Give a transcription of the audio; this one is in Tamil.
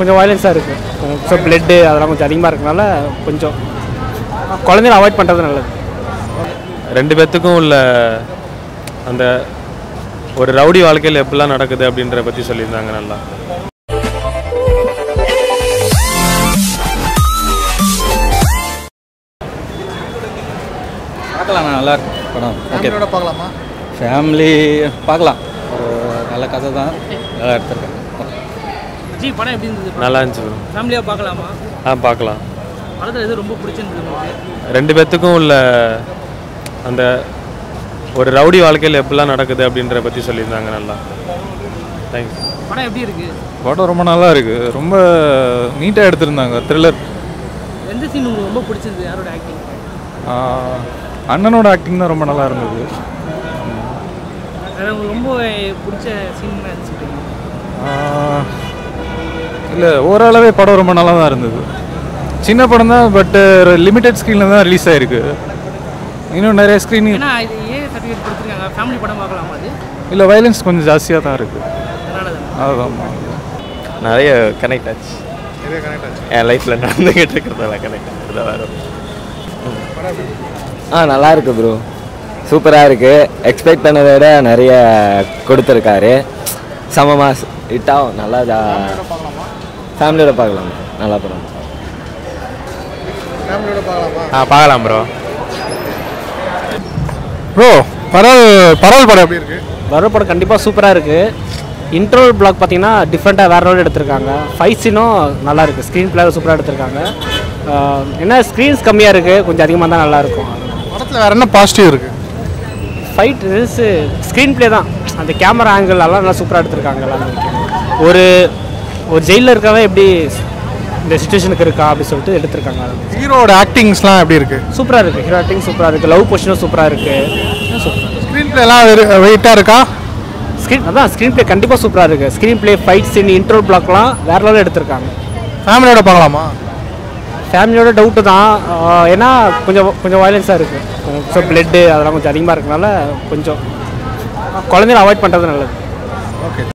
கொஞ்சம் வயலன்ஸாக இருக்குது ஸோ பிளட்டு அதெல்லாம் கொஞ்சம் அதிகமாக இருக்கனால கொஞ்சம் குழந்தைகளை அவாய்ட் பண்ணுறது நல்லது ரெண்டு பேர்த்துக்கும் உள்ள அந்த ஒரு ரவுடி வாழ்க்கையில் எப்படிலாம் நடக்குது அப்படின்றத பற்றி சொல்லியிருந்தாங்க நல்லா பார்க்கலாம் நல்லா இருக்கும் படம் ஓகே ஃபேமிலியோட பார்க்கலாமா ஃபேமிலி பார்க்கலாம் ஒரு நல்ல கதை தான் நல்லா எடுத்திருக்காங்க ஜி படம் எப்படி இருந்தது நல்லா இருந்துச்சு bro. ஃபேமிலியாக பார்க்கலாமா ஆ பார்க்கலாம் படத்தில் எது ரொம்ப பிடிச்சிருந்தது உங்களுக்கு ரெண்டு பேர்த்துக்கும் உள்ள அந்த ஒரு ரவுடி வாழ்க்கையில் எப்படிலாம் நடக்குது அப்படின்றத பற்றி சொல்லியிருந்தாங்க நல்லா தேங்க்ஸ் படம் எப்படி இருக்கு படம் ரொம்ப நல்லா இருக்கு ரொம்ப நீட்டாக எடுத்திருந்தாங்க த்ரில்லர் எந்த சீன் உங்களுக்கு ரொம்ப பிடிச்சிருந்தது யாரோட ஆக்டிங் அண்ணனோட ஆக்டிங் தான் ரொம்ப நல்லா இருந்தது அதில் உங்களுக்கு ரொம்ப பிடிச்ச சீன் சொல்லிட்டீங்க இல்லை ஓரளவே படம் ரொம்ப நல்லா தான் இருந்தது சின்ன படம் தான் பட்டு லிமிடெட் ஸ்க்ரீனில் தான் ரிலீஸ் ஆயிருக்கு இன்னும் நிறைய ஸ்க்ரீன் ஏன்னா இது ஏ சர்டிஃபிகேட் கொடுத்துருக்காங்க ஃபேமிலி படம் பார்க்கலாமா அது இல்லை வயலன்ஸ் கொஞ்சம் ஜாஸ்தியாக தான் இருக்குது அதனால தான் அதுதான் நிறைய கனெக்ட் ஆச்சு நிறைய கனெக்ட் ஆச்சு என் லைஃப்பில் நடந்துக்கிட்டு இருக்கிறதெல்லாம் கனெக்ட் ஆகுது வேறு ஆ நல்லா இருக்கு ப்ரோ சூப்பராக இருக்கு எக்ஸ்பெக்ட் பண்ணதை விட நிறைய கொடுத்துருக்காரு சமமாக இட்டாவும் நல்லா ஃபேமிலியோட பார்க்கலாம் நல்லா படம் ஃபேமிலியோட பார்க்கலாமா ஆ பார்க்கலாம் ப்ரோ ப்ரோ பரவல் பரவல் படம் எப்படி இருக்கு வர படம் கண்டிப்பாக சூப்பராக இருக்குது இன்ட்ரோல் பிளாக் பார்த்தீங்கன்னா டிஃப்ரெண்ட்டாக வேறு ரோடு எடுத்திருக்காங்க ஃபைட் சீனும் நல்லா இருக்குது ஸ்க்ரீன் பிளே சூப்பராக எடுத்திருக்காங்க ஆஹ் என்ன ஸ்க்ரீன்ஸ் கம்மியாக இருக்குது கொஞ்சம் அதிகமாக தான் நல்லாயிருக்கும் படத்தில் வேற என்ன பாசிட்டிவ் இருக்கு ஃபைட் ரீல்ஸு ஸ்க்ரீன் ப்ளே தான் அந்த கேமரா ஆங்கிள் எல்லாம் நல்லா சூப்பராக எடுத்திருக்காங்க எல்லாமே ஒரு ஒரு ஜெயிலில் இருக்கவன் எப்படி இந்த சுச்சுவேஷனுக்கு இருக்கா அப்படின்னு சொல்லிட்டு எடுத்திருக்காங்க ஹீரோட ஆக்டிங்ஸ்லாம் எப்படி இருக்கு சூப்பராக இருக்குது ஹீரோ ஆக்டிங் சூப்பராக இருக்குது லவ் பொசிஷனும் சூப்பராக இருக்குது சூப்பர் ஸ்க்ரீன் பிளேலாம் வெயிட்டாக இருக்கா ஸ்க்ரீன் அதான் ஸ்க்ரீன் ப்ளே கண்டிப்பாக சூப்பராக இருக்குது ஸ்க்ரீன் ப்ளே ஃபைட் சீன் இன்ட்ரோல் பிளாக்லாம் வேறு லெவலில் எடுத்திருக்காங்க ஃபேமிலியோட பார்க்கலாமா ஃபேமிலியோட டவுட்டு தான் ஆஹ் ஏன்னா கொஞ்சம் கொஞ்சம் வயலன்ஸாக இருக்குது ஸோ பிளட்டு அதெல்லாம் கொஞ்சம் அதிகமாக இருக்கனால கொஞ்சம் குழந்தைகளை அவாய்ட் பண்ணுறது நல்லது ஓகே